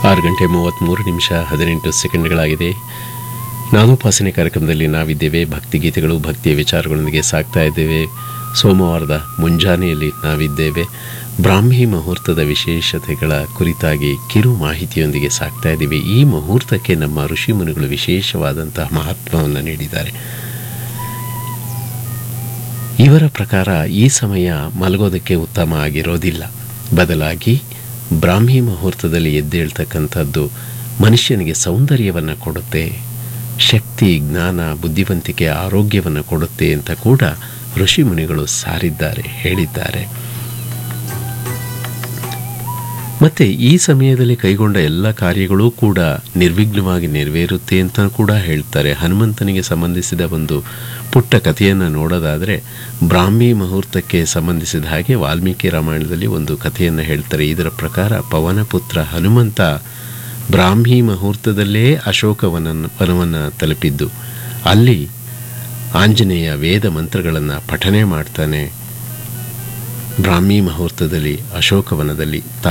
ಆರು ಗಂಟೆ ಮೂವತ್ತ್ಮೂರು ನಿಮಿಷ ಹದಿನೆಂಟು ಸೆಕೆಂಡ್ಗಳಾಗಿದೆ ನಾದೋಪಾಸನೆ ಕಾರ್ಯಕ್ರಮದಲ್ಲಿ ನಾವಿದ್ದೇವೆ ಭಕ್ತಿಗೀತೆಗಳು ಭಕ್ತಿಯ ವಿಚಾರಗಳೊಂದಿಗೆ ಸಾಕ್ತಾ ಇದ್ದೇವೆ ಸೋಮವಾರದ ಮುಂಜಾನೆಯಲ್ಲಿ ನಾವಿದ್ದೇವೆ ಬ್ರಾಹ್ಮಿ ಮುಹೂರ್ತದ ವಿಶೇಷತೆಗಳ ಕುರಿತಾಗಿ ಕಿರು ಮಾಹಿತಿಯೊಂದಿಗೆ ಸಾಕ್ತಾ ಇದ್ದೀವಿ ಈ ಮುಹೂರ್ತಕ್ಕೆ ನಮ್ಮ ಋಷಿಮುನಿಗಳು ವಿಶೇಷವಾದಂತಹ ಮಹತ್ವವನ್ನು ನೀಡಿದ್ದಾರೆ ಇವರ ಪ್ರಕಾರ ಈ ಸಮಯ ಮಲಗೋದಕ್ಕೆ ಉತ್ತಮ ಆಗಿರೋದಿಲ್ಲ ಬದಲಾಗಿ ಬ್ರಾಹ್ಮಿ ಮುಹೂರ್ತದಲ್ಲಿ ಎದ್ದೇಳ್ತಕ್ಕಂಥದ್ದು ಮನುಷ್ಯನಿಗೆ ಸೌಂದರ್ಯವನ್ನು ಕೊಡುತ್ತೆ ಶಕ್ತಿ ಜ್ಞಾನ ಬುದ್ಧಿವಂತಿಕೆ ಆರೋಗ್ಯವನ್ನು ಕೊಡುತ್ತೆ ಅಂತ ಕೂಡ ಋಷಿಮುನಿಗಳು ಸಾರಿದ್ದಾರೆ ಹೇಳಿದ್ದಾರೆ ಮತ್ತು ಈ ಸಮಯದಲ್ಲಿ ಕೈಗೊಂಡ ಎಲ್ಲ ಕಾರ್ಯಗಳೂ ಕೂಡ ನಿರ್ವಿಘ್ನವಾಗಿ ನೆರವೇರುತ್ತೆ ಅಂತ ಕೂಡ ಹೇಳ್ತಾರೆ ಹನುಮಂತನಿಗೆ ಸಂಬಂಧಿಸಿದ ಒಂದು ಪುಟ್ಟ ಕಥೆಯನ್ನು ನೋಡೋದಾದರೆ ಬ್ರಾಹ್ಮಿ ಮುಹೂರ್ತಕ್ಕೆ ಸಂಬಂಧಿಸಿದ ಹಾಗೆ ವಾಲ್ಮೀಕಿ ರಾಮಾಯಣದಲ್ಲಿ ಒಂದು ಕಥೆಯನ್ನು ಹೇಳ್ತಾರೆ ಇದರ ಪ್ರಕಾರ ಪವನಪುತ್ರ ಹನುಮಂತ ಬ್ರಾಹ್ಮಿ ಮುಹೂರ್ತದಲ್ಲೇ ಅಶೋಕವನ ವನವನ್ನು ತಲುಪಿದ್ದು ಅಲ್ಲಿ ಆಂಜನೇಯ ವೇದ ಮಂತ್ರಗಳನ್ನು ಪಠನೆ ಮಾಡ್ತಾನೆ ಬ್ರಾಹ್ಮಿ ಮುಹೂರ್ತದಲ್ಲಿ ಅಶೋಕವನದಲ್ಲಿ